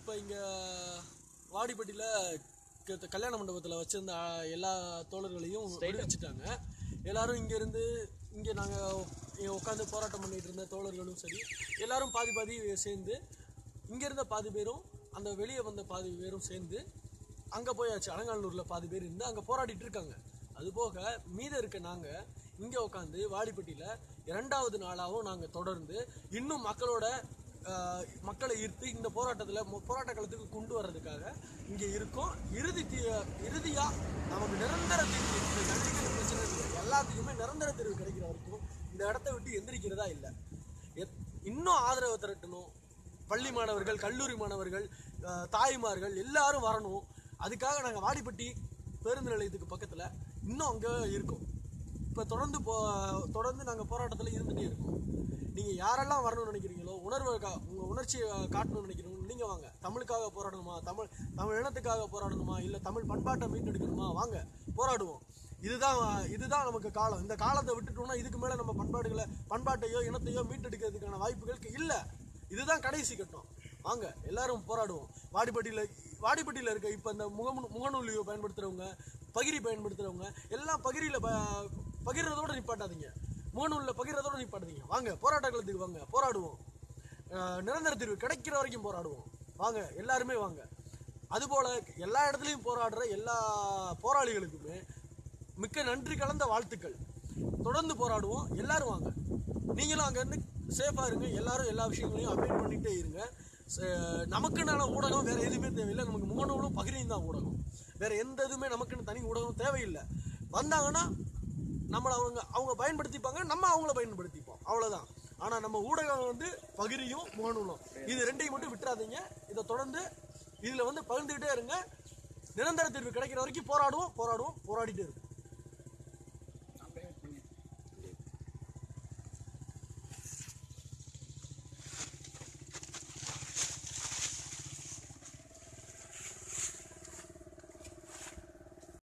இப்போ இங்கே வாடிப்பட்டியில் கல்யாண மண்டபத்தில் வச்சிருந்த அஹ், எல்லா தோழர்களையும் விடுவிச்சிட்டாங்க எல்லாரும் இங்கேருந்து இங்கே நாங்கள் உட்காந்து போராட்டம் பண்ணிட்டு இருந்த தோழர்களும் சரி எல்லாரும் பாதி பாதி சேர்ந்து இங்கே இருந்த பாதி பேரும் அந்த வெளியே வந்த பாதி பேரும் சேர்ந்து அங்கே போயாச்சு அலங்காநல்லூரில் பாதி பேர் இருந்து அங்கே போராடிட்டு இருக்காங்க அதுபோக மீதம் இருக்க நாங்கள் இங்கே உட்காந்து வாடிப்பட்டியில் இரண்டாவது நாளாகவும் நாங்கள் தொடர்ந்து இன்னும் மக்களோட ஆஹ், மக்களை ஈர்த்து இந்த போராட்டத்தில் போராட்ட களத்துக்கு கொண்டு வர்றதுக்காக இங்கே இருக்கோம் இறுதி தீ இறுதியாக நமக்கு நிரந்தர தீர்வு இந்த ஜல்லிக்கட்டு பிரச்சனை இல்லை. எல்லாத்துக்குமே நிரந்தர தீர்வு கிடைக்கிற வரைக்கும் இந்த இடத்த விட்டு எந்திரிக்கிறதா இல்லை எத்- இன்னும் ஆதரவு திரட்டணும் பள்ளி மாணவர்கள் கல்லூரி மாணவர்கள் ஆஹ், தாய்மார்கள் எல்லாரும் வரணும் அதுக்காக நாங்கள் வாடிப்பட்டி பேருந்து நிலையத்துக்கு பக்கத்தில் இன்னும் அங்கே இருக்கோம் இப்போ தொடர்ந்து போ தொடர்ந்து நாங்கள் போராட்டத்தில் இருந்துகிட்டே இருக்கோம் நீங்கள் யாரெல்லாம் வரணும்னு நினைக்கிறீங்களோ உணர்வை கா உங்கள் உணர்ச்சியை காட்டணும்னு நினைக்கிறீங்க நீங்கள் வாங்க தமிழுக்காக போராடணுமா தமிழ் தமிழ் இனத்துக்காக போராடணுமா இல்லை தமிழ் பண்பாட்டை மீட்டெடுக்கணுமா வாங்க போராடுவோம் இதுதான் இதுதான் நமக்கு காலம் இந்த காலத்தை விட்டுட்டோம்னா இதுக்கு மேலே நம்ம பண்பாடுகளை பண்பாட்டையோ இனத்தையோ மீட்டெடுக்கிறதுக்கான வாய்ப்புகள் இல்லை இதுதான் கடைசி கட்டம் வாங்க எல்லாரும் போராடுவோம் வாடிப்பட்டியில் வாடிப்பட்டியில் இருக்க இப்போ இந்த முகமு முகநூலியோ பயன்படுத்துகிறவங்க பகிரி பயன்படுத்துகிறவங்க எல்லாம் பகிரியில் ப பகிர்றதோட நிப்பாட்டாதீங்க முகநூலில் பகிர்றதோட நிப்பாட்டாதீங்க வாங்க போராட்ட களத்துக்கு வாங்க போராடுவோம் அஹ் நிரந்தர தீர்வு கிடைக்கிற வரைக்கும் போராடுவோம் வாங்க எல்லாருமே வாங்க அதுபோல் எல்லா இடத்துலையும் போராடுற எல்லா போராளிகளுக்குமே மிக்க நன்றி கலந்த வாழ்த்துக்கள் தொடர்ந்து போராடுவோம் எல்லாரும் வாங்க நீங்களும் அங்கேருந்து சேஃபாக இருங்க எல்லாரும் எல்லா விஷயங்களையும் அப்டேட் பண்ணிகிட்டே இருங்க ச- நமக்குன்னான ஊடகம் வேறு எதுவுமே தேவையில்லை நமக்கு முகநூலும் பகிரியும் தான் ஊடகம் வேறு எந்த இதுவுமே நமக்குன்னு தனி ஊடகம் தேவையில்லை வந்தாங்கன்னா நம்மளை அவங்க அவங்க பயன்படுத்திப்பாங்க நம்ம அவங்கள பயன்படுத்திப்போம் அவ்வளோதான் ஆனால் நம்ம ஊடகம் வந்து பகிரியும் முகநூலும் இது ரெண்டையும் மட்டும் விட்டுறாதீங்க இதை தொடர்ந்து இதில் வந்து பகிர்ந்துக்கிட்டே இருங்க நிரந்தர தீர்வு கிடைக்கிற வரைக்கும் போராடுவோம் போராடுவோம் போராடிட்டே இருக்கும்